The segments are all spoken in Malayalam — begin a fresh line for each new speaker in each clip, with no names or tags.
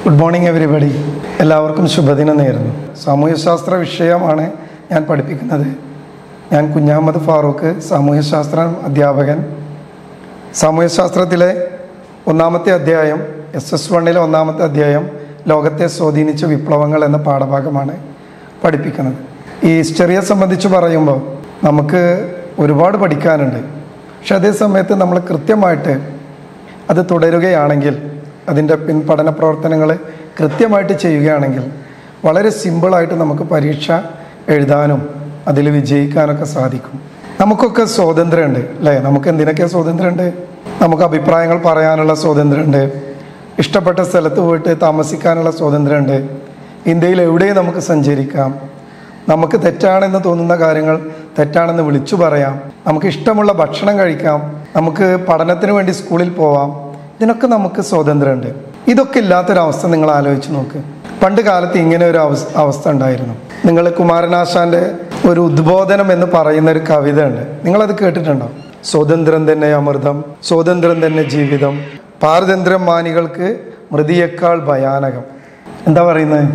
ഗുഡ് മോർണിംഗ് എവരിബഡി എല്ലാവർക്കും ശുഭദിനം നേരുന്നു സാമൂഹ്യശാസ്ത്ര വിഷയമാണ് ഞാൻ പഠിപ്പിക്കുന്നത് ഞാൻ കുഞ്ഞാമത് ഫാറൂഖ് സാമൂഹ്യശാസ്ത്ര അധ്യാപകൻ സാമൂഹ്യശാസ്ത്രത്തിലെ ഒന്നാമത്തെ അധ്യായം എസ് എസ് വണ്ണിലെ ഒന്നാമത്തെ അധ്യായം ലോകത്തെ സ്വാധീനിച്ച വിപ്ലവങ്ങൾ എന്ന പാഠഭാഗമാണ് പഠിപ്പിക്കുന്നത് ഈ ഹിസ്റ്ററിയെ സംബന്ധിച്ച് പറയുമ്പോൾ നമുക്ക് ഒരുപാട് പഠിക്കാനുണ്ട് പക്ഷെ അതേ സമയത്ത് നമ്മൾ കൃത്യമായിട്ട് അത് തുടരുകയാണെങ്കിൽ അതിൻ്റെ പിൻ പഠന പ്രവർത്തനങ്ങൾ കൃത്യമായിട്ട് ചെയ്യുകയാണെങ്കിൽ വളരെ സിമ്പിളായിട്ട് നമുക്ക് പരീക്ഷ എഴുതാനും അതിൽ വിജയിക്കാനൊക്കെ സാധിക്കും നമുക്കൊക്കെ സ്വാതന്ത്ര്യമുണ്ട് അല്ലേ നമുക്ക് എന്തിനൊക്കെ സ്വാതന്ത്ര്യമുണ്ട് നമുക്ക് അഭിപ്രായങ്ങൾ പറയാനുള്ള സ്വാതന്ത്ര്യമുണ്ട് ഇഷ്ടപ്പെട്ട സ്ഥലത്ത് പോയിട്ട് താമസിക്കാനുള്ള സ്വാതന്ത്ര്യമുണ്ട് ഇന്ത്യയിൽ എവിടെയും നമുക്ക് സഞ്ചരിക്കാം നമുക്ക് തെറ്റാണെന്ന് തോന്നുന്ന കാര്യങ്ങൾ തെറ്റാണെന്ന് വിളിച്ചു പറയാം നമുക്ക് ഇഷ്ടമുള്ള ഭക്ഷണം കഴിക്കാം നമുക്ക് പഠനത്തിന് വേണ്ടി സ്കൂളിൽ പോവാം ഇതിനൊക്കെ നമുക്ക് സ്വാതന്ത്ര്യമുണ്ട് ഇതൊക്കെ ഇല്ലാത്തൊരവസ്ഥ നിങ്ങൾ ആലോചിച്ച് നോക്ക് പണ്ട് കാലത്ത് ഇങ്ങനെ ഒരു അവസ്ഥ അവസ്ഥ ഉണ്ടായിരുന്നു നിങ്ങൾ കുമാരനാശാന്റെ ഒരു ഉദ്ബോധനം എന്ന് പറയുന്ന ഒരു കവിത ഉണ്ട് നിങ്ങളത് കേട്ടിട്ടുണ്ടോ സ്വാതന്ത്ര്യം തന്നെ അമൃതം സ്വാതന്ത്ര്യം തന്നെ ജീവിതം പാരതന്ത്ര്യം മാനികൾക്ക് മൃതിയേക്കാൾ ഭയാനകം എന്താ പറയുന്നത്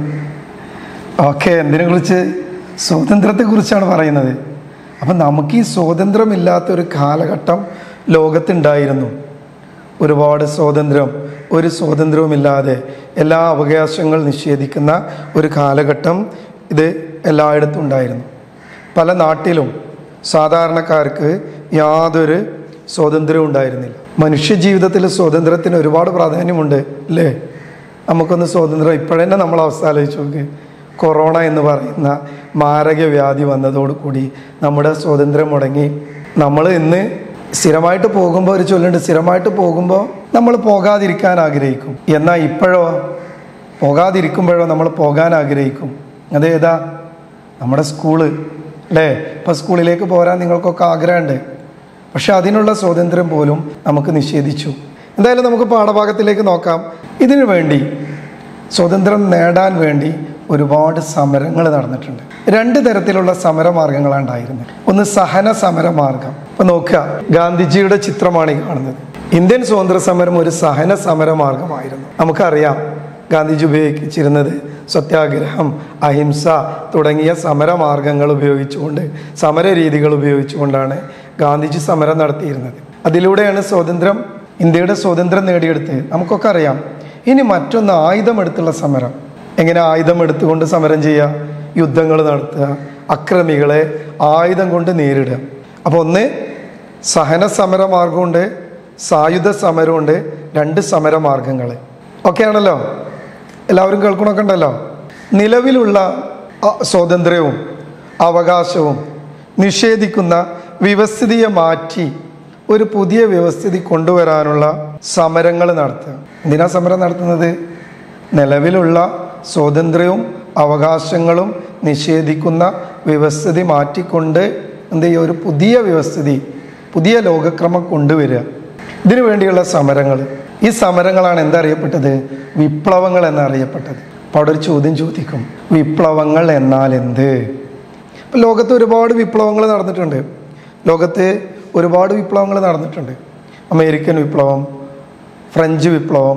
ഓക്കെ എന്തിനെ കുറിച്ച് സ്വാതന്ത്ര്യത്തെ കുറിച്ചാണ് പറയുന്നത് അപ്പം നമുക്ക് ഈ സ്വാതന്ത്ര്യമില്ലാത്ത ഒരു കാലഘട്ടം ലോകത്തുണ്ടായിരുന്നു ഒരുപാട് സ്വാതന്ത്ര്യം ഒരു സ്വാതന്ത്ര്യവുമില്ലാതെ എല്ലാ അവകാശങ്ങൾ നിഷേധിക്കുന്ന ഒരു കാലഘട്ടം ഇത് എല്ലായിടത്തും ഉണ്ടായിരുന്നു പല നാട്ടിലും സാധാരണക്കാർക്ക് യാതൊരു സ്വാതന്ത്ര്യവും ഉണ്ടായിരുന്നില്ല മനുഷ്യ ജീവിതത്തിൽ സ്വാതന്ത്ര്യത്തിന് ഒരുപാട് പ്രാധാന്യമുണ്ട് അല്ലേ നമുക്കൊന്ന് സ്വാതന്ത്ര്യം ഇപ്പോഴന്നെ നമ്മൾ അവസ്ഥ ആലോചിച്ച് നോക്ക് കൊറോണ എന്ന് പറയുന്ന മാരക വ്യാധി വന്നതോടുകൂടി നമ്മുടെ സ്വാതന്ത്ര്യം മുടങ്ങി നമ്മൾ ഇന്ന് സ്ഥിരമായിട്ട് പോകുമ്പോൾ ഒരു ചൊല്ലുണ്ട് സ്ഥിരമായിട്ട് പോകുമ്പോൾ നമ്മൾ പോകാതിരിക്കാൻ ആഗ്രഹിക്കും എന്നാൽ ഇപ്പോഴോ പോകാതിരിക്കുമ്പോഴോ നമ്മൾ പോകാൻ ആഗ്രഹിക്കും അതേതാ നമ്മുടെ സ്കൂള് അല്ലേ ഇപ്പം സ്കൂളിലേക്ക് പോരാൻ നിങ്ങൾക്കൊക്കെ ആഗ്രഹമുണ്ട് പക്ഷെ അതിനുള്ള സ്വാതന്ത്ര്യം പോലും നമുക്ക് നിഷേധിച്ചു എന്തായാലും നമുക്ക് പാഠഭാഗത്തിലേക്ക് നോക്കാം ഇതിനു വേണ്ടി സ്വാതന്ത്ര്യം നേടാൻ വേണ്ടി ഒരുപാട് സമരങ്ങൾ നടന്നിട്ടുണ്ട് രണ്ട് തരത്തിലുള്ള സമരമാർഗങ്ങളാണ് ഉണ്ടായിരുന്നത് ഒന്ന് സഹന സമരമാർഗം ഇപ്പൊ നോക്കുക ഗാന്ധിജിയുടെ ചിത്രമാണ് ഈ കാണുന്നത് ഇന്ത്യൻ സ്വാതന്ത്ര്യ സമരം ഒരു സഹന സമരമാർഗമായിരുന്നു നമുക്കറിയാം ഗാന്ധിജി ഉപയോഗിച്ചിരുന്നത് സത്യാഗ്രഹം അഹിംസ തുടങ്ങിയ സമരമാർഗങ്ങൾ ഉപയോഗിച്ചുകൊണ്ട് സമര രീതികൾ ഉപയോഗിച്ചുകൊണ്ടാണ് ഗാന്ധിജി സമരം നടത്തിയിരുന്നത് അതിലൂടെയാണ് സ്വാതന്ത്ര്യം ഇന്ത്യയുടെ സ്വാതന്ത്ര്യം നേടിയെടുത്തത് നമുക്കൊക്കെ അറിയാം ഇനി മറ്റൊന്ന് ആയുധമെടുത്തുള്ള സമരം എങ്ങനെ ആയുധം എടുത്തുകൊണ്ട് സമരം ചെയ്യുക യുദ്ധങ്ങൾ നടത്തുക അക്രമികളെ ആയുധം കൊണ്ട് നേരിടുക അപ്പോൾ ഒന്ന് സഹന സമരമാർഗമുണ്ട് സായുധ സമരമുണ്ട് രണ്ട് സമരമാർഗങ്ങൾ ഓക്കെ ആണല്ലോ എല്ലാവരും കേൾക്കണമൊക്കെ ഉണ്ടല്ലോ നിലവിലുള്ള അ, സ്വാതന്ത്ര്യവും അവകാശവും നിഷേധിക്കുന്ന വ്യവസ്ഥിതിയെ മാറ്റി ഒരു പുതിയ വ്യവസ്ഥിതി കൊണ്ടുവരാനുള്ള സമരങ്ങൾ നടത്തുക എന്തിനാ സമരം നടത്തുന്നത് നിലവിലുള്ള സ്വാതന്ത്ര്യവും അവകാശങ്ങളും നിഷേധിക്കുന്ന വ്യവസ്ഥിതി മാറ്റിക്കൊണ്ട് എന്ത് ചെയ്യുക ഒരു പുതിയ വ്യവസ്ഥിതി പുതിയ ലോകക്രമം കൊണ്ടുവരിക ഇതിനു വേണ്ടിയുള്ള സമരങ്ങൾ ഈ സമരങ്ങളാണ് എന്തറിയപ്പെട്ടത് വിപ്ലവങ്ങൾ എന്നറിയപ്പെട്ടത് അപ്പോൾ അവിടെ ഒരു ചോദ്യം ചോദിക്കും വിപ്ലവങ്ങൾ എന്നാൽ എന്ത് ഇപ്പം ലോകത്ത് ഒരുപാട് വിപ്ലവങ്ങൾ നടന്നിട്ടുണ്ട് ലോകത്ത് ഒരുപാട് വിപ്ലവങ്ങൾ നടന്നിട്ടുണ്ട് അമേരിക്കൻ വിപ്ലവം ഫ്രഞ്ച് വിപ്ലവം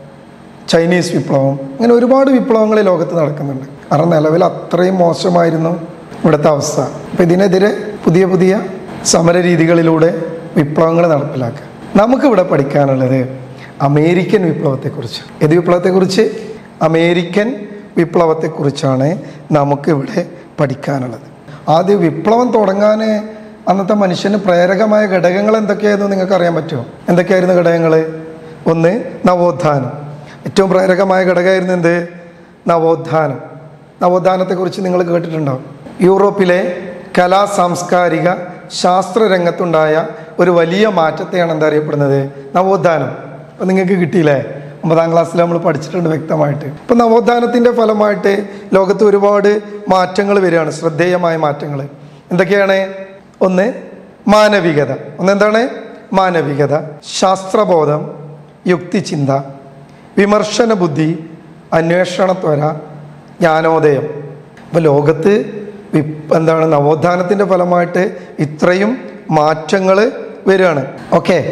ചൈനീസ് വിപ്ലവം അങ്ങനെ ഒരുപാട് വിപ്ലവങ്ങൾ ഈ ലോകത്ത് നടക്കുന്നുണ്ട് കാരണം നിലവിൽ അത്രയും മോശമായിരുന്നു ഇവിടുത്തെ അവസ്ഥ അപ്പം ഇതിനെതിരെ പുതിയ പുതിയ സമര രീതികളിലൂടെ വിപ്ലവങ്ങൾ നടപ്പിലാക്കുക നമുക്കിവിടെ പഠിക്കാനുള്ളത് അമേരിക്കൻ വിപ്ലവത്തെക്കുറിച്ച് ഏത് വിപ്ലവത്തെക്കുറിച്ച് അമേരിക്കൻ വിപ്ലവത്തെക്കുറിച്ചാണ് നമുക്കിവിടെ പഠിക്കാനുള്ളത് ആദ്യം വിപ്ലവം തുടങ്ങാൻ അന്നത്തെ മനുഷ്യന് പ്രേരകമായ ഘടകങ്ങൾ എന്തൊക്കെയായിരുന്നു നിങ്ങൾക്ക് അറിയാൻ പറ്റുമോ എന്തൊക്കെയായിരുന്നു ഘടകങ്ങൾ ഒന്ന് നവോത്ഥാനം ഏറ്റവും പ്രേരകമായ ഘടകമായിരുന്നു എന്ത് നവോത്ഥാനം നവോത്ഥാനത്തെക്കുറിച്ച് നിങ്ങൾ കേട്ടിട്ടുണ്ടോ യൂറോപ്പിലെ കലാ സാംസ്കാരിക ശാസ്ത്ര രംഗത്തുണ്ടായ ഒരു വലിയ മാറ്റത്തെയാണ് എന്താ അറിയപ്പെടുന്നത് നവോത്ഥാനം അപ്പം നിങ്ങൾക്ക് കിട്ടിയില്ലേ ഒമ്പതാം ക്ലാസ്സിൽ നമ്മൾ പഠിച്ചിട്ടുണ്ട് വ്യക്തമായിട്ട് ഇപ്പം നവോത്ഥാനത്തിൻ്റെ ഫലമായിട്ട് ലോകത്ത് ഒരുപാട് മാറ്റങ്ങൾ വരികയാണ് ശ്രദ്ധേയമായ മാറ്റങ്ങൾ എന്തൊക്കെയാണ് ഒന്ന് മാനവികത ഒന്ന് എന്താണ് മാനവികത ശാസ്ത്രബോധം യുക്തിചിന്ത വിമർശന ബുദ്ധി അന്വേഷണത്വര ജ്ഞാനോദയം അപ്പോൾ ലോകത്ത് വിപ് എന്താണ് നവോത്ഥാനത്തിൻ്റെ ഫലമായിട്ട് ഇത്രയും മാറ്റങ്ങൾ വരികയാണ് ഓക്കെ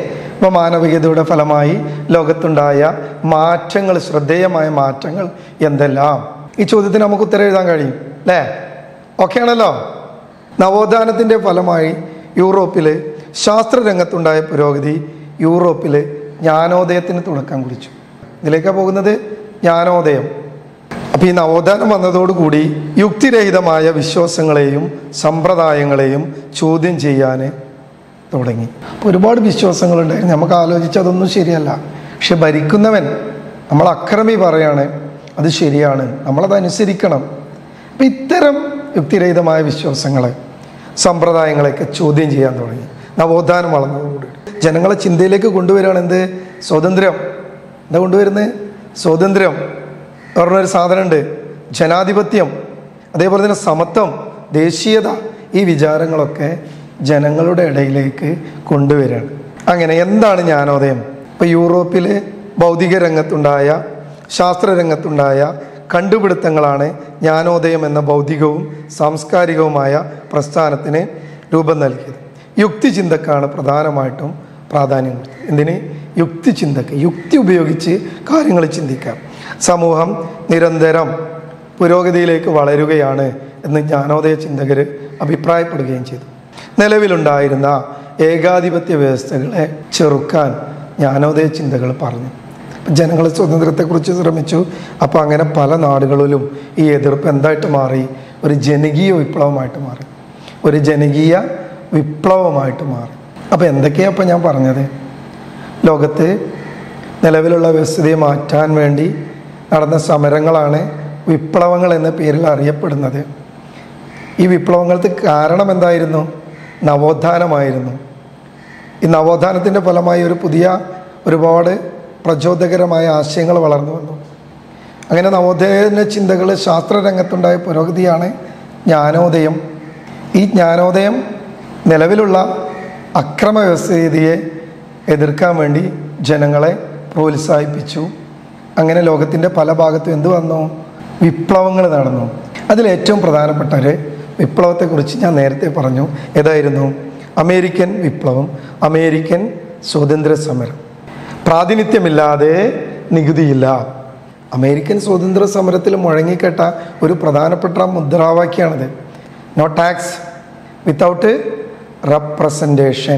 അപ്പോൾ മാനവികതയുടെ ഫലമായി ലോകത്തുണ്ടായ മാറ്റങ്ങൾ ശ്രദ്ധേയമായ മാറ്റങ്ങൾ എന്തെല്ലാം ഈ ചോദ്യത്തിന് നമുക്ക് ഉത്തരം എഴുതാൻ കഴിയും അല്ലേ ഓക്കെ ആണല്ലോ നവോത്ഥാനത്തിൻ്റെ ഫലമായി യൂറോപ്പിൽ ശാസ്ത്രരംഗത്തുണ്ടായ പുരോഗതി യൂറോപ്പിൽ ജ്ഞാനോദയത്തിന് തുടക്കം കുറിച്ചു ഇതിലേക്കാണ് പോകുന്നത് ജ്ഞാനോദയം അപ്പോൾ ഈ നവോത്ഥാനം വന്നതോടുകൂടി യുക്തിരഹിതമായ വിശ്വാസങ്ങളെയും സമ്പ്രദായങ്ങളെയും ചോദ്യം ചെയ്യാൻ തുടങ്ങി അപ്പോൾ ഒരുപാട് വിശ്വാസങ്ങളുണ്ടായിരുന്നു നമുക്ക് ആലോചിച്ച് അതൊന്നും ശരിയല്ല പക്ഷെ ഭരിക്കുന്നവൻ നമ്മൾ അക്രമി പറയാണ് അത് ശരിയാണ് നമ്മളത് അനുസരിക്കണം അപ്പം ഇത്തരം യുക്തിരഹിതമായ വിശ്വാസങ്ങളെ സമ്പ്രദായങ്ങളെയൊക്കെ ചോദ്യം ചെയ്യാൻ തുടങ്ങി നവോത്ഥാനം വളർന്നതോടുകൂടി ജനങ്ങളെ ചിന്തയിലേക്ക് കൊണ്ടുവരികയാണ് എന്ത് സ്വാതന്ത്ര്യം എന്താ കൊണ്ടുവരുന്നത് സ്വാതന്ത്ര്യം പറഞ്ഞൊരു സാധനമുണ്ട് ജനാധിപത്യം അതേപോലെ തന്നെ സമത്വം ദേശീയത ഈ വിചാരങ്ങളൊക്കെ ജനങ്ങളുടെ ഇടയിലേക്ക് കൊണ്ടുവരികയാണ് അങ്ങനെ എന്താണ് ജ്ഞാനോദയം ഇപ്പോൾ യൂറോപ്പിൽ ഭൗതിക രംഗത്തുണ്ടായ ശാസ്ത്രരംഗത്തുണ്ടായ കണ്ടുപിടുത്തങ്ങളാണ് ജ്ഞാനോദയം എന്ന ഭൗതികവും സാംസ്കാരികവുമായ പ്രസ്ഥാനത്തിന് രൂപം നൽകിയത് യുക്തി ചിന്തക്കാണ് പ്രധാനമായിട്ടും പ്രാധാന്യം കൊടുത്തത് എന്തിന് യുക്തി ചിന്തക്ക് യുക്തി ഉപയോഗിച്ച് കാര്യങ്ങൾ ചിന്തിക്കാം സമൂഹം നിരന്തരം പുരോഗതിയിലേക്ക് വളരുകയാണ് എന്ന് ജ്ഞാനോദയ ചിന്തകർ അഭിപ്രായപ്പെടുകയും ചെയ്തു നിലവിലുണ്ടായിരുന്ന ഏകാധിപത്യ വ്യവസ്ഥകളെ ചെറുക്കാൻ ജ്ഞാനോദയ ചിന്തകൾ പറഞ്ഞു ജനങ്ങൾ സ്വാതന്ത്ര്യത്തെക്കുറിച്ച് ശ്രമിച്ചു അപ്പോൾ അങ്ങനെ പല നാടുകളിലും ഈ എതിർപ്പ് എന്തായിട്ട് മാറി ഒരു ജനകീയ വിപ്ലവമായിട്ട് മാറി ഒരു ജനകീയ വിപ്ലവമായിട്ട് മാറി അപ്പോൾ എന്തൊക്കെയാണ് അപ്പോൾ ഞാൻ പറഞ്ഞത് ലോകത്ത് നിലവിലുള്ള വ്യവസ്ഥിതിയെ മാറ്റാൻ വേണ്ടി നടന്ന സമരങ്ങളാണ് വിപ്ലവങ്ങൾ എന്ന പേരിൽ അറിയപ്പെടുന്നത് ഈ വിപ്ലവങ്ങൾക്ക് കാരണം എന്തായിരുന്നു നവോത്ഥാനമായിരുന്നു ഈ നവോത്ഥാനത്തിൻ്റെ ഫലമായി ഒരു പുതിയ ഒരുപാട് പ്രചോദകരമായ ആശയങ്ങൾ വളർന്നു വന്നു അങ്ങനെ നവോത്ഥാന ചിന്തകൾ ശാസ്ത്രരംഗത്തുണ്ടായ പുരോഗതിയാണ് ജ്ഞാനോദയം ഈ ജ്ഞാനോദയം നിലവിലുള്ള അക്രമ വ്യവസ്ഥിതിയെ എതിർക്കാൻ വേണ്ടി ജനങ്ങളെ പ്രോത്സാഹിപ്പിച്ചു അങ്ങനെ ലോകത്തിൻ്റെ പല ഭാഗത്തും എന്ത് വന്നു വിപ്ലവങ്ങൾ നടന്നു അതിൽ ഏറ്റവും പ്രധാനപ്പെട്ട ഒരു വിപ്ലവത്തെക്കുറിച്ച് ഞാൻ നേരത്തെ പറഞ്ഞു ഏതായിരുന്നു അമേരിക്കൻ വിപ്ലവം അമേരിക്കൻ സ്വാതന്ത്ര്യ സമരം പ്രാതിനിധ്യമില്ലാതെ നികുതിയില്ല അമേരിക്കൻ സ്വാതന്ത്ര്യ സമരത്തിൽ മുഴങ്ങിക്കെട്ട ഒരു പ്രധാനപ്പെട്ട മുദ്രാവാക്യമാണിത് no tax without representation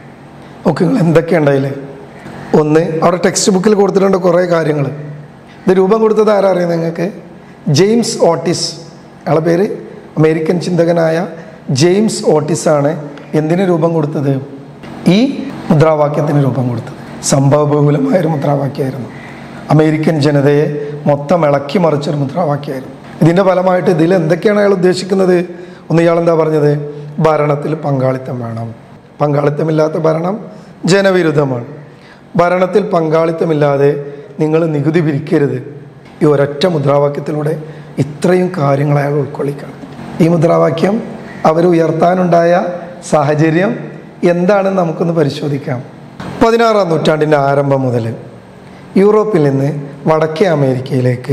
okay നിങ്ങൾ എന്തൊക്കെയുണ്ട് അതിൽ ഒന്ന് അവിടെ ടെക്സ്റ്റ് ബുക്കിൽ കൊടുത്തിട്ടുണ്ട് കുറേ കാര്യങ്ങൾ ഇത് രൂപം കൊടുത്തത് ആരാ അറിയാം നിങ്ങൾക്ക് ജെയിംസ് ഓട്ടിസ് അയാളുടെ പേര് അമേരിക്കൻ ചിന്തകനായ ജെയിംസ് ഓട്ടിസ് ആണ് എന്തിന് രൂപം കൊടുത്തത് ഈ മുദ്രാവാക്യത്തിന് രൂപം കൊടുത്തത് സംഭവബഹുലമായൊരു മുദ്രാവാക്യമായിരുന്നു അമേരിക്കൻ ജനതയെ മൊത്തം ഇളക്കി മറിച്ചൊരു മുദ്രാവാക്യമായിരുന്നു ഇതിൻ്റെ ഫലമായിട്ട് ഇതിൽ എന്തൊക്കെയാണ് അയാൾ ഉദ്ദേശിക്കുന്നത് ഒന്ന് ഇയാൾ എന്താ പറഞ്ഞത് ഭരണത്തിൽ പങ്കാളിത്തം വേണം പങ്കാളിത്തമില്ലാത്ത ഭരണം ജനവിരുദ്ധമാണ് ഭരണത്തിൽ പങ്കാളിത്തമില്ലാതെ നിങ്ങൾ നികുതി പിരിക്കരുത് ഈ ഒരൊറ്റ മുദ്രാവാക്യത്തിലൂടെ ഇത്രയും കാര്യങ്ങൾ അയാൾ ഉൾക്കൊള്ളിക്കണം ഈ മുദ്രാവാക്യം അവർ ഉയർത്താനുണ്ടായ സാഹചര്യം എന്താണെന്ന് നമുക്കൊന്ന് പരിശോധിക്കാം പതിനാറാം നൂറ്റാണ്ടിൻ്റെ ആരംഭം മുതൽ യൂറോപ്പിൽ നിന്ന് വടക്കേ അമേരിക്കയിലേക്ക്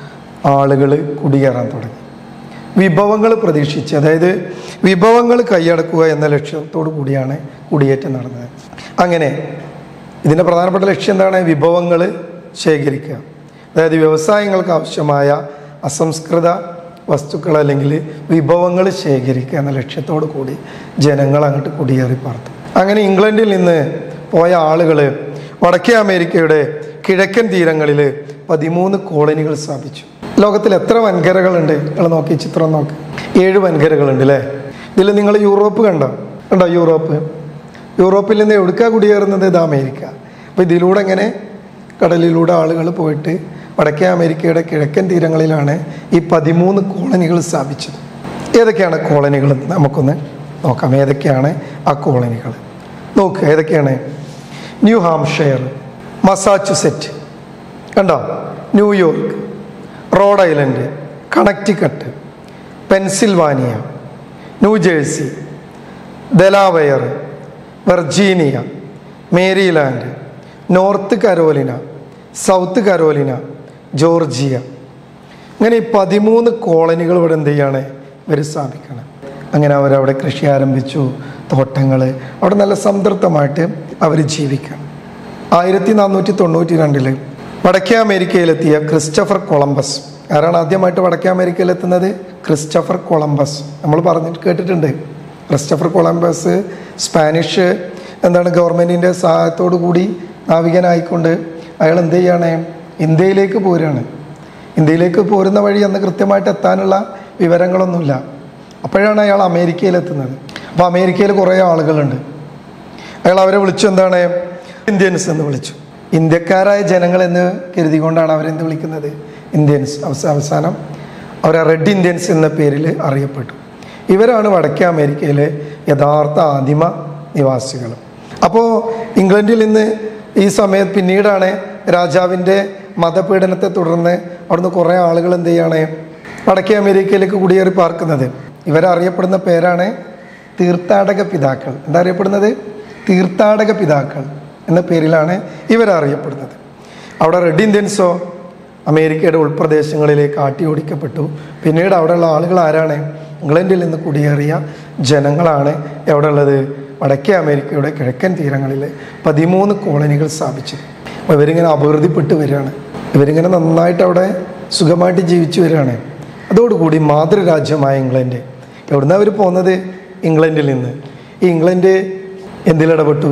ആളുകൾ കുടിയേറാൻ തുടങ്ങി വിഭവങ്ങൾ പ്രതീക്ഷിച്ച് അതായത് വിഭവങ്ങൾ കൈയടക്കുക എന്ന ലക്ഷ്യത്തോടു കൂടിയാണ് കുടിയേറ്റം നടന്നത് അങ്ങനെ ഇതിൻ്റെ പ്രധാനപ്പെട്ട ലക്ഷ്യം എന്താണ് വിഭവങ്ങൾ ശേഖരിക്കുക അതായത് വ്യവസായങ്ങൾക്ക് ആവശ്യമായ അസംസ്കൃത വസ്തുക്കൾ അല്ലെങ്കിൽ വിഭവങ്ങൾ ശേഖരിക്കുക എന്ന ലക്ഷ്യത്തോടു കൂടി ജനങ്ങൾ അങ്ങോട്ട് കുടിയേറി പാർത്തു അങ്ങനെ ഇംഗ്ലണ്ടിൽ നിന്ന് പോയ ആളുകൾ വടക്കേ അമേരിക്കയുടെ കിഴക്കൻ തീരങ്ങളിൽ പതിമൂന്ന് കോളനികൾ സ്ഥാപിച്ചു ലോകത്തിൽ എത്ര വൻകരകളുണ്ട് നിങ്ങൾ നോക്കി ചിത്രം നോക്ക് ഏഴ് വൻകരകളുണ്ട് അല്ലേ ഇതിൽ നിങ്ങൾ യൂറോപ്പ് കണ്ടോ കണ്ടോ യൂറോപ്പ് യൂറോപ്പിൽ നിന്ന് എവിടുക്കാ കുടിയേറുന്നത് ഇത് അമേരിക്ക അപ്പോൾ ഇതിലൂടെ എങ്ങനെ കടലിലൂടെ ആളുകൾ പോയിട്ട് വടക്കേ അമേരിക്കയുടെ കിഴക്കൻ തീരങ്ങളിലാണ് ഈ പതിമൂന്ന് കോളനികൾ സ്ഥാപിച്ചത് ഏതൊക്കെയാണ് കോളനികൾ എന്ന് നമുക്കൊന്ന് നോക്കാം ഏതൊക്കെയാണ് ആ കോളനികൾ നോക്കുക ഏതൊക്കെയാണ് ന്യൂ ഹാംഷെയർ മസാച്ചുസെറ്റ് കണ്ടോ New York Rhode Island Connecticut Pennsylvania New Jersey Delaware Virginia Maryland North Carolina South Carolina Georgia അങ്ങനെ ഈ പതിമൂന്ന് കോളനികൾ ഇവിടെ എന്ത് ചെയ്യാണ് ഇവർ സ്ഥാപിക്കണം അങ്ങനെ അവരവിടെ കൃഷി ആരംഭിച്ചു തോട്ടങ്ങൾ അവിടെ നല്ല സംതൃപ്തമായിട്ട് അവർ ജീവിക്കണം ആയിരത്തി നാനൂറ്റി തൊണ്ണൂറ്റി രണ്ടില് വടക്കേ അമേരിക്കയിലെത്തിയ ക്രിസ്റ്റഫർ കൊളംബസ് ആരാണ് ആദ്യമായിട്ട് വടക്കേ അമേരിക്കയിലെത്തുന്നത് ക്രിസ്റ്റഫർ കൊളംബസ് നമ്മൾ പറഞ്ഞിട്ട് കേട്ടിട്ടുണ്ട് ക്രിസ്റ്റഫർ കൊളംബസ് സ്പാനിഷ് എന്താണ് ഗവൺമെൻറ്റിൻ്റെ സഹായത്തോടു കൂടി നാവികനായിക്കൊണ്ട് അയാൾ എന്ത് ചെയ്യാണ് ഇന്ത്യയിലേക്ക് പോരുകയാണ് ഇന്ത്യയിലേക്ക് പോരുന്ന വഴി അന്ന് കൃത്യമായിട്ട് എത്താനുള്ള വിവരങ്ങളൊന്നുമില്ല അപ്പോഴാണ് അയാൾ അമേരിക്കയിലെത്തുന്നത് അപ്പോൾ അമേരിക്കയിൽ കുറേ ആളുകളുണ്ട് അയാൾ അവരെ വിളിച്ചു എന്താണ് ഇന്ത്യൻസ് എന്ന് വിളിച്ചു ഇന്ത്യക്കാരായ ജനങ്ങൾ എന്ന് കരുതിക്കൊണ്ടാണ് അവരെന്ത് വിളിക്കുന്നത് ഇന്ത്യൻസ് അവസ അവസാനം അവരെ റെഡ് ഇന്ത്യൻസ് എന്ന പേരിൽ അറിയപ്പെട്ടു ഇവരാണ് വടക്കേ അമേരിക്കയിലെ യഥാർത്ഥ ആദിമ നിവാസികൾ അപ്പോൾ ഇംഗ്ലണ്ടിൽ നിന്ന് ഈ സമയത്ത് പിന്നീടാണ് രാജാവിൻ്റെ മതപീഡനത്തെ തുടർന്ന് അവിടുന്ന് കുറേ ആളുകൾ എന്ത് ചെയ്യാണ് വടക്കേ അമേരിക്കയിലേക്ക് കുടിയേറി പാർക്കുന്നത് ഇവരറിയപ്പെടുന്ന പേരാണ് തീർത്ഥാടക പിതാക്കൾ എന്താ അറിയപ്പെടുന്നത് തീർത്ഥാടക പിതാക്കൾ എന്ന പേരിലാണ് ഇവരറിയപ്പെടുന്നത് അവിടെ റെഡ് ഇന്ത്യൻസോ അമേരിക്കയുടെ ഉൾപ്രദേശങ്ങളിലേക്ക് ആട്ടി ഓടിക്കപ്പെട്ടു പിന്നീട് അവിടെയുള്ള ആളുകൾ ആരാണ് ഇംഗ്ലണ്ടിൽ നിന്ന് കുടിയേറിയ ജനങ്ങളാണ് എവിടെ ഉള്ളത് വടക്കേ അമേരിക്കയുടെ കിഴക്കൻ തീരങ്ങളിൽ പതിമൂന്ന് കോളനികൾ സ്ഥാപിച്ചു അപ്പോൾ ഇവരിങ്ങനെ അഭിവൃദ്ധിപ്പെട്ട് വരികയാണ് ഇവരിങ്ങനെ നന്നായിട്ട് അവിടെ സുഖമായിട്ട് ജീവിച്ചു വരികയാണ് അതോടുകൂടി മാതൃരാജ്യമായ ഇംഗ്ലണ്ട് എവിടുന്ന അവർ പോകുന്നത് ഇംഗ്ലണ്ടിൽ നിന്ന് ഈ ഇംഗ്ലണ്ട് എന്തിലിടപെട്ടു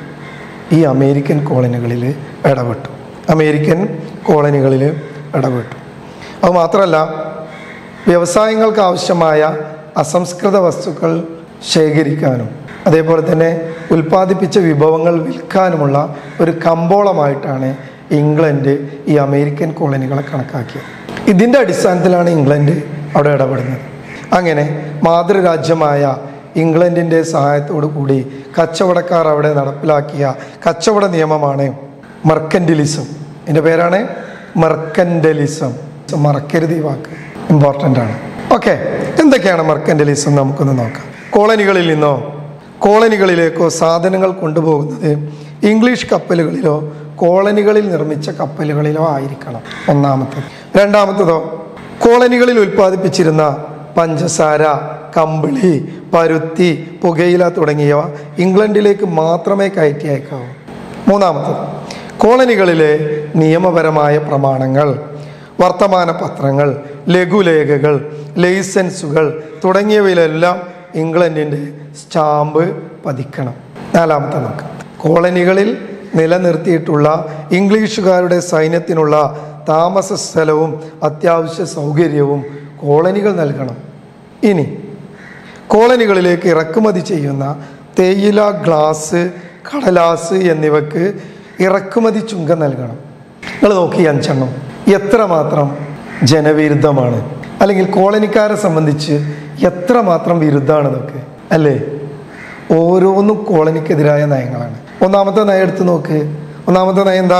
ഈ അമേരിക്കൻ കോളനികളിൽ ഇടപെട്ടു അമേരിക്കൻ കോളനികളിൽ ഇടപെട്ടു അത് മാത്രമല്ല വ്യവസായങ്ങൾക്ക് ആവശ്യമായ അസംസ്കൃത വസ്തുക്കൾ ശേഖരിക്കാനും അതേപോലെ തന്നെ ഉൽപ്പാദിപ്പിച്ച വിഭവങ്ങൾ വിൽക്കാനുമുള്ള ഒരു കമ്പോളമായിട്ടാണ് ഇംഗ്ലണ്ട് ഈ അമേരിക്കൻ കോളനികളെ കണക്കാക്കിയത് ഇതിൻ്റെ അടിസ്ഥാനത്തിലാണ് ഇംഗ്ലണ്ട് അവിടെ ഇടപെടുന്നത് അങ്ങനെ മാതൃരാജ്യമായ ഇംഗ്ലണ്ടിൻ്റെ സഹായത്തോടു കൂടി കച്ചവടക്കാർ അവിടെ നടപ്പിലാക്കിയ കച്ചവട നിയമമാണ് മർക്കൻഡലിസം എൻ്റെ പേരാണ് മർക്കൻഡലിസം മറക്കരുത് ഈ വാക്ക് ഇമ്പോർട്ടൻ്റ് ആണ് ഓക്കെ എന്തൊക്കെയാണ് മർക്കൻഡലിസം നമുക്കൊന്ന് നോക്കാം കോളനികളിൽ നിന്നോ കോളനികളിലേക്കോ സാധനങ്ങൾ കൊണ്ടുപോകുന്നത് ഇംഗ്ലീഷ് കപ്പലുകളിലോ കോളനികളിൽ നിർമ്മിച്ച കപ്പലുകളിലോ ആയിരിക്കണം ഒന്നാമത്തത് രണ്ടാമത്തതോ കോളനികളിൽ ഉൽപ്പാദിപ്പിച്ചിരുന്ന പഞ്ചസാര കമ്പിളി പരുത്തി പുകയില തുടങ്ങിയവ ഇംഗ്ലണ്ടിലേക്ക് മാത്രമേ കയറ്റി അയക്കാവൂ മൂന്നാമത്തത് കോളനികളിലെ നിയമപരമായ പ്രമാണങ്ങൾ വർത്തമാന പത്രങ്ങൾ ലഘുലേഖകൾ ലൈസൻസുകൾ തുടങ്ങിയവയിലെല്ലാം ഇംഗ്ലണ്ടിൻ്റെ സ്റ്റാമ്പ് പതിക്കണം നാലാമത്തെ നോക്കാം കോളനികളിൽ നിലനിർത്തിയിട്ടുള്ള ഇംഗ്ലീഷുകാരുടെ സൈന്യത്തിനുള്ള താമസ സ്ഥലവും അത്യാവശ്യ സൗകര്യവും കോളനികൾ നൽകണം ഇനി കോളനികളിലേക്ക് ഇറക്കുമതി ചെയ്യുന്ന തേയില ഗ്ലാസ് കടലാസ് എന്നിവക്ക് ഇറക്കുമതി ചുങ്കം നൽകണം നിങ്ങൾ നോക്കി ഈ അഞ്ചെണ്ണം എത്രമാത്രം ജനവിരുദ്ധമാണ് അല്ലെങ്കിൽ കോളനിക്കാരെ സംബന്ധിച്ച് എത്രമാത്രം വിരുദ്ധമാണ് ഇതൊക്കെ അല്ലേ ഓരോന്നും കോളനിക്കെതിരായ നയങ്ങളാണ് ഒന്നാമത്തെ നയം എടുത്ത് നോക്ക് ഒന്നാമത്തെ നയം എന്താ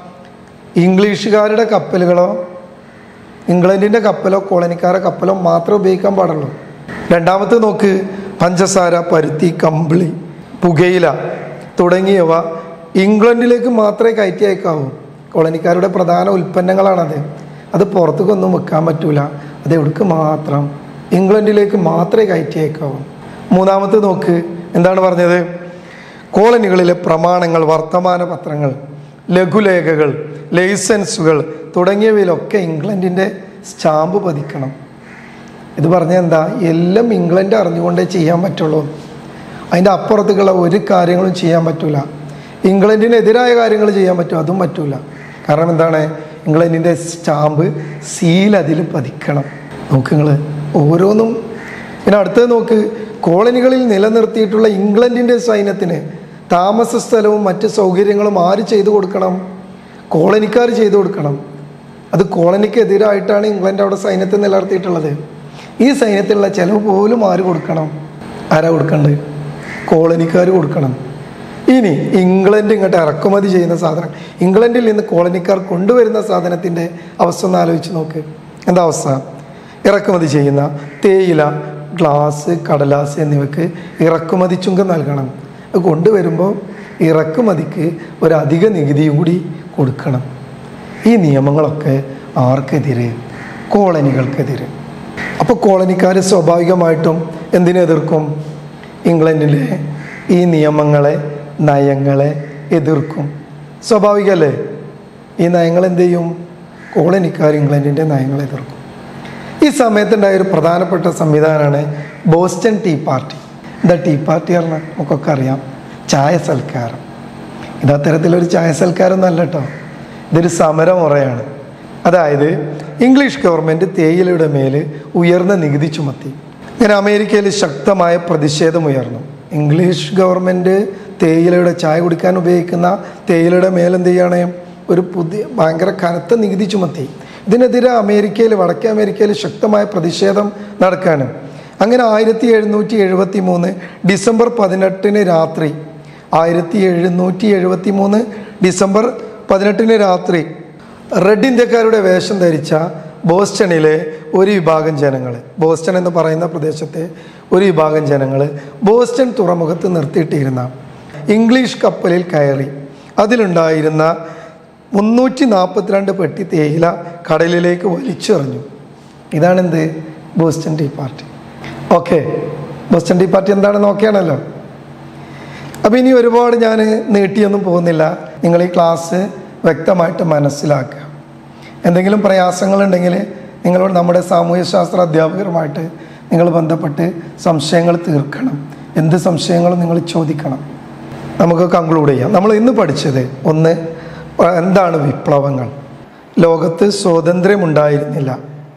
ഇംഗ്ലീഷുകാരുടെ കപ്പലുകളോ ഇംഗ്ലണ്ടിൻ്റെ കപ്പലോ കോളനിക്കാരെ കപ്പലോ മാത്രമേ ഉപയോഗിക്കാൻ പാടുള്ളൂ രണ്ടാമത്തെ നോക്ക് പഞ്ചസാര പരുത്തി കമ്പിളി പുകയില തുടങ്ങിയവ ഇംഗ്ലണ്ടിലേക്ക് മാത്രമേ കയറ്റി അയക്കാവൂ കോളനിക്കാരുടെ പ്രധാന ഉൽപ്പന്നങ്ങളാണത് അത് പുറത്തേക്കൊന്നും വെക്കാൻ പറ്റൂല അത് എവിടേക്ക് മാത്രം ഇംഗ്ലണ്ടിലേക്ക് മാത്രമേ കയറ്റി അയക്കാവൂ മൂന്നാമത്തെ നോക്ക് എന്താണ് പറഞ്ഞത് കോളനികളിലെ പ്രമാണങ്ങൾ വർത്തമാന പത്രങ്ങൾ ലഘുലേഖകൾ ലൈസൻസുകൾ തുടങ്ങിയവയിലൊക്കെ ഇംഗ്ലണ്ടിൻ്റെ സ്റ്റാമ്പ് പതിക്കണം ഇത് പറഞ്ഞാൽ എന്താ എല്ലാം ഇംഗ്ലണ്ട് അറിഞ്ഞുകൊണ്ടേ ചെയ്യാൻ പറ്റുള്ളൂ അതിൻ്റെ അപ്പുറത്തേക്കുള്ള ഒരു കാര്യങ്ങളും ചെയ്യാൻ പറ്റൂല ഇംഗ്ലണ്ടിനെതിരായ കാര്യങ്ങൾ ചെയ്യാൻ പറ്റും അതും പറ്റൂല കാരണം എന്താണ് ഇംഗ്ലണ്ടിൻ്റെ സ്റ്റാമ്പ് സീൽ അതിൽ പതിക്കണം നോക്ക് നിങ്ങൾ ഓരോന്നും പിന്നെ അടുത്തത് നോക്ക് കോളനികളിൽ നിലനിർത്തിയിട്ടുള്ള ഇംഗ്ലണ്ടിൻ്റെ സൈന്യത്തിന് താമസ സ്ഥലവും മറ്റ് സൗകര്യങ്ങളും ആര് ചെയ്തു കൊടുക്കണം കോളനിക്കാർ ചെയ്തു കൊടുക്കണം അത് കോളനിക്കെതിരായിട്ടാണ് ഇംഗ്ലണ്ട് അവിടെ സൈന്യത്തെ നിലനിർത്തിയിട്ടുള്ളത് ഈ സൈന്യത്തിലുള്ള ചെലവ് പോലും ആര് കൊടുക്കണം ആരാ കൊടുക്കേണ്ടത് കോളനിക്കാർ കൊടുക്കണം ഇനി ഇംഗ്ലണ്ട് ഇങ്ങോട്ട് ഇറക്കുമതി ചെയ്യുന്ന സാധനം ഇംഗ്ലണ്ടിൽ നിന്ന് കോളനിക്കാർ കൊണ്ടുവരുന്ന സാധനത്തിൻ്റെ അവസ്ഥ ഒന്ന് ആലോചിച്ച് നോക്ക് എന്താ അവസ്ഥ ഇറക്കുമതി ചെയ്യുന്ന തേയില ഗ്ലാസ് കടലാസ് എന്നിവയ്ക്ക് ഇറക്കുമതി ചുങ്കം നൽകണം അത് കൊണ്ടുവരുമ്പോൾ ഇറക്കുമതിക്ക് ഒരു അധിക നികുതിയും കൂടി കൊടുക്കണം ഈ നിയമങ്ങളൊക്കെ ആർക്കെതിരെ കോളനികൾക്കെതിരെ അപ്പോൾ കോളനിക്കാർ സ്വാഭാവികമായിട്ടും എന്തിനെ എതിർക്കും ഇംഗ്ലണ്ടിലെ ഈ നിയമങ്ങളെ നയങ്ങളെ എതിർക്കും സ്വാഭാവികമല്ലേ ഈ നയങ്ങൾ എന്ത് ചെയ്യും കോളനിക്കാർ ഇംഗ്ലണ്ടിൻ്റെ നയങ്ങൾ എതിർക്കും ഈ സമയത്തുണ്ടായ ഒരു പ്രധാനപ്പെട്ട സംവിധാനമാണ് ബോസ്റ്റൺ ടീ പാർട്ടി എന്താ ടീ പാർട്ടി പറഞ്ഞാൽ നമുക്കൊക്കെ അറിയാം ചായ സൽക്കാരം ഇത് അത്തരത്തിലൊരു ചായ സൽക്കാരമൊന്നും അല്ല കേട്ടോ ഇതൊരു സമരമുറയാണ് അതായത് ഇംഗ്ലീഷ് ഗവൺമെൻറ് തേയിലയുടെ മേൽ ഉയർന്ന നികുതി ചുമത്തി ഇങ്ങനെ അമേരിക്കയിൽ ശക്തമായ പ്രതിഷേധം ഉയർന്നു ഇംഗ്ലീഷ് ഗവൺമെൻറ് തേയിലയുടെ ചായ കുടിക്കാൻ ഉപയോഗിക്കുന്ന തേയിലയുടെ മേലെന്ത് ചെയ്യാണ് ഒരു പുതിയ ഭയങ്കര കനത്ത നികുതി ചുമത്തി ഇതിനെതിരെ അമേരിക്കയിൽ വടക്കേ അമേരിക്കയിൽ ശക്തമായ പ്രതിഷേധം നടക്കാനും അങ്ങനെ ആയിരത്തി എഴുന്നൂറ്റി എഴുപത്തി മൂന്ന് ഡിസംബർ പതിനെട്ടിന് രാത്രി ആയിരത്തി എഴുന്നൂറ്റി എഴുപത്തി മൂന്ന് ഡിസംബർ പതിനെട്ടിന് രാത്രി റെഡ് ഇന്ത്യക്കാരുടെ വേഷം ധരിച്ച ബോസ്റ്റണിലെ ഒരു വിഭാഗം ജനങ്ങൾ ബോസ്റ്റൺ എന്ന് പറയുന്ന പ്രദേശത്തെ ഒരു വിഭാഗം ജനങ്ങൾ ബോസ്റ്റൺ തുറമുഖത്ത് നിർത്തിയിട്ടിരുന്ന ഇംഗ്ലീഷ് കപ്പലിൽ കയറി അതിലുണ്ടായിരുന്ന മുന്നൂറ്റി നാൽപ്പത്തിരണ്ട് പെട്ടി തേയില കടലിലേക്ക് വലിച്ചെറിഞ്ഞു ഇതാണെന്ത് Boston tea party okay Boston tea party എന്താണെന്ന് നോക്കിയാണല്ലോ അപ്പോൾ ഇനി ഒരുപാട് ഞാൻ നീട്ടിയൊന്നും പോകുന്നില്ല നിങ്ങൾ ഈ ക്ലാസ് വ്യക്തമായിട്ട് മനസ്സിലാക്കുക എന്തെങ്കിലും പ്രയാസങ്ങളുണ്ടെങ്കിൽ നിങ്ങളോട് നമ്മുടെ സാമൂഹ്യശാസ്ത്ര അധ്യാപകരുമായിട്ട് നിങ്ങൾ ബന്ധപ്പെട്ട് സംശയങ്ങൾ തീർക്കണം എന്ത് സംശയങ്ങളും നിങ്ങൾ ചോദിക്കണം നമുക്ക് കൺക്ലൂഡ് ചെയ്യാം നമ്മൾ ഇന്ന് പഠിച്ചത് ഒന്ന് എന്താണ് വിപ്ലവങ്ങൾ ലോകത്ത് സ്വാതന്ത്ര്യമുണ്ടായിരുന്നില്ല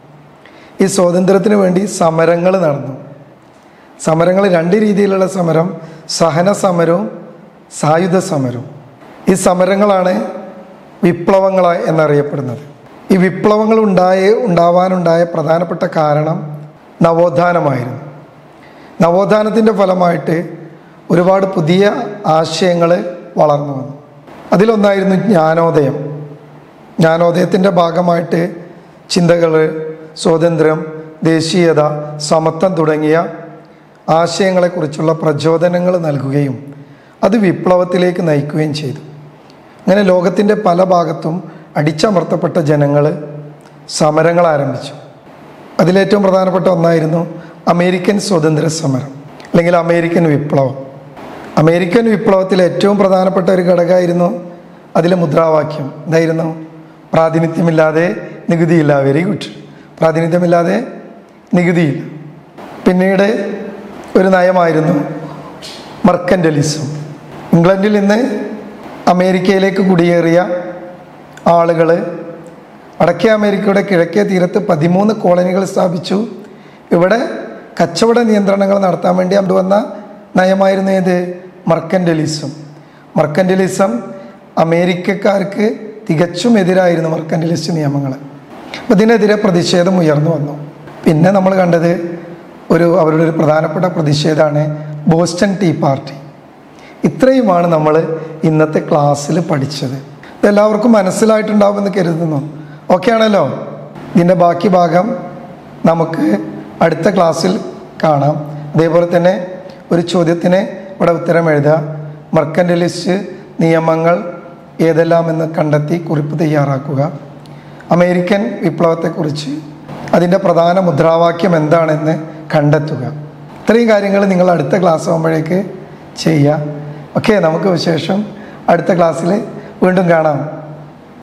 ഈ സ്വാതന്ത്ര്യത്തിന് വേണ്ടി സമരങ്ങൾ നടന്നു സമരങ്ങൾ രണ്ട് രീതിയിലുള്ള സമരം സഹന സമരവും സായുധ സമരവും ഈ സമരങ്ങളാണ് വിപ്ലവങ്ങൾ എന്നറിയപ്പെടുന്നത് ഈ വിപ്ലവങ്ങൾ ഉണ്ടായ ഉണ്ടാവാനുണ്ടായ പ്രധാനപ്പെട്ട കാരണം നവോത്ഥാനമായിരുന്നു നവോത്ഥാനത്തിൻ്റെ ഫലമായിട്ട് ഒരുപാട് പുതിയ ആശയങ്ങൾ വളർന്നു വന്നു അതിലൊന്നായിരുന്നു ജ്ഞാനോദയം ജ്ഞാനോദയത്തിൻ്റെ ഭാഗമായിട്ട് ചിന്തകൾ സ്വാതന്ത്ര്യം ദേശീയത സമത്വം തുടങ്ങിയ ആശയങ്ങളെക്കുറിച്ചുള്ള പ്രചോദനങ്ങൾ നൽകുകയും അത് വിപ്ലവത്തിലേക്ക് നയിക്കുകയും ചെയ്തു അങ്ങനെ ലോകത്തിൻ്റെ പല ഭാഗത്തും അടിച്ചമർത്തപ്പെട്ട ജനങ്ങൾ സമരങ്ങൾ ആരംഭിച്ചു അതിലേറ്റവും പ്രധാനപ്പെട്ട ഒന്നായിരുന്നു അമേരിക്കൻ സ്വാതന്ത്ര്യ സമരം അല്ലെങ്കിൽ അമേരിക്കൻ വിപ്ലവം അമേരിക്കൻ വിപ്ലവത്തിൽ ഏറ്റവും പ്രധാനപ്പെട്ട ഒരു ഘടകമായിരുന്നു അതിലെ മുദ്രാവാക്യം എന്തായിരുന്നു പ്രാതിനിധ്യമില്ലാതെ നികുതിയില്ല വെരി ഗുഡ് പ്രാതിനിധ്യമില്ലാതെ നികുതിയില്ല പിന്നീട് ഒരു നയമായിരുന്നു മർക്കൻ്റലിസം ഇംഗ്ലണ്ടിൽ നിന്ന് അമേരിക്കയിലേക്ക് കുടിയേറിയ ആളുകൾ വടക്കേ അമേരിക്കയുടെ കിഴക്കേ തീരത്ത് പതിമൂന്ന് കോളനികൾ സ്ഥാപിച്ചു ഇവിടെ കച്ചവട നിയന്ത്രണങ്ങൾ നടത്താൻ വേണ്ടി കൊണ്ടുവന്ന നയമായിരുന്നു ഏത് മർക്കൻ്റലിസം മർക്കൻ്റലിസം അമേരിക്കക്കാർക്ക് തികച്ചും എതിരായിരുന്നു മർക്കൻ്റലിസ്റ്റ് നിയമങ്ങൾ അപ്പം ഇതിനെതിരെ പ്രതിഷേധം ഉയർന്നു വന്നു പിന്നെ നമ്മൾ കണ്ടത് ഒരു അവരുടെ ഒരു പ്രധാനപ്പെട്ട പ്രതിഷേധമാണ് ബോസ്റ്റൺ ടീ പാർട്ടി ഇത്രയുമാണ് നമ്മൾ ഇന്നത്തെ ക്ലാസ്സിൽ പഠിച്ചത് ഇതെല്ലാവർക്കും മനസ്സിലായിട്ടുണ്ടാവുമെന്ന് കരുതുന്നു ഓക്കെ ആണല്ലോ ഇതിൻ്റെ ബാക്കി ഭാഗം നമുക്ക് അടുത്ത ക്ലാസ്സിൽ കാണാം അതേപോലെ തന്നെ ഒരു ചോദ്യത്തിന് ഇവിടെ ഉത്തരം എഴുതുക മർക്കൻ്റലിസ്റ്റ് നിയമങ്ങൾ ഏതെല്ലാം എന്ന് കണ്ടെത്തി കുറിപ്പ് തയ്യാറാക്കുക അമേരിക്കൻ വിപ്ലവത്തെക്കുറിച്ച് അതിൻ്റെ പ്രധാന മുദ്രാവാക്യം എന്താണെന്ന് കണ്ടെത്തുക ഇത്രയും കാര്യങ്ങൾ നിങ്ങൾ അടുത്ത ക്ലാസ് ആകുമ്പോഴേക്ക് ചെയ്യുക ഓക്കെ നമുക്ക് വിശേഷം അടുത്ത ക്ലാസ്സിൽ വീണ്ടും കാണാം